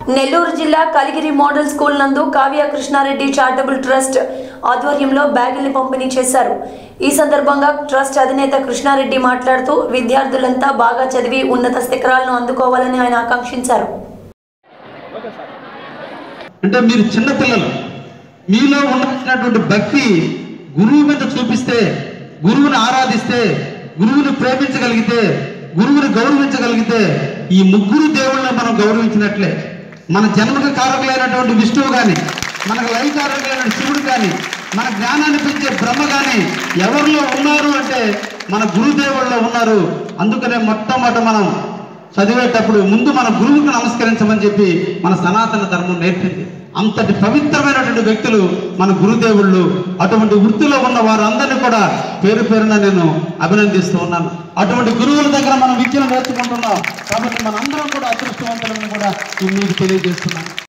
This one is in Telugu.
నెల్లూరు జిల్లా కలిగిరి మోడల్ స్కూల్ నందు కావ్య కృష్ణారెడ్డి చారిటబుల్ ట్రస్ట్ ఆధ్వర్యంలో బ్యాగుల్ని పంపిణీ చేశారు ఈ సందర్భంగా ట్రస్ట్ అధినేత కృష్ణారెడ్డి మాట్లాడుతూ విద్యార్థులంతా బాగా చదివి ఉన్నత శిఖరాలను అందుకోవాలని ఆయన ఆకాంక్షించారు అంటే మీరు చిన్నపిల్లలు మీలో ఉండాల్సినటువంటి భక్తి గురువు మీద చూపిస్తే గురువుని ఆరాధిస్తే గురువుని ప్రేమించగలిగితే గురువుని గౌరవించగలిగితే ఈ ముగ్గురు దేవుళ్ళని మనం గౌరవించినట్లే మన జన్మకు కారకులైనటువంటి విష్ణువు కానీ మనకు లైకారకులైన శివుడు కానీ మన జ్ఞానాన్ని పెంచే బ్రహ్మ కానీ ఎవరిలో ఉన్నారు అంటే మన గురుదేవుల్లో ఉన్నారు అందుకనే మొట్టమొదట మనం చదివేటప్పుడు ముందు మన గురువుకు నమస్కరించమని చెప్పి మన సనాతన ధర్మం నేర్పింది అంతటి పవిత్రమైనటువంటి వ్యక్తులు మన గురుదేవుళ్ళు అటువంటి వృత్తిలో ఉన్న వారందరినీ కూడా పేరు పేరున నేను అభినందిస్తూ ఉన్నాను అటువంటి గురువుల దగ్గర మనం విద్యను నేర్చుకుంటున్నాం కాబట్టి మనందరం కూడా అదృష్టవంతులని కూడా మీకు తెలియజేస్తున్నాను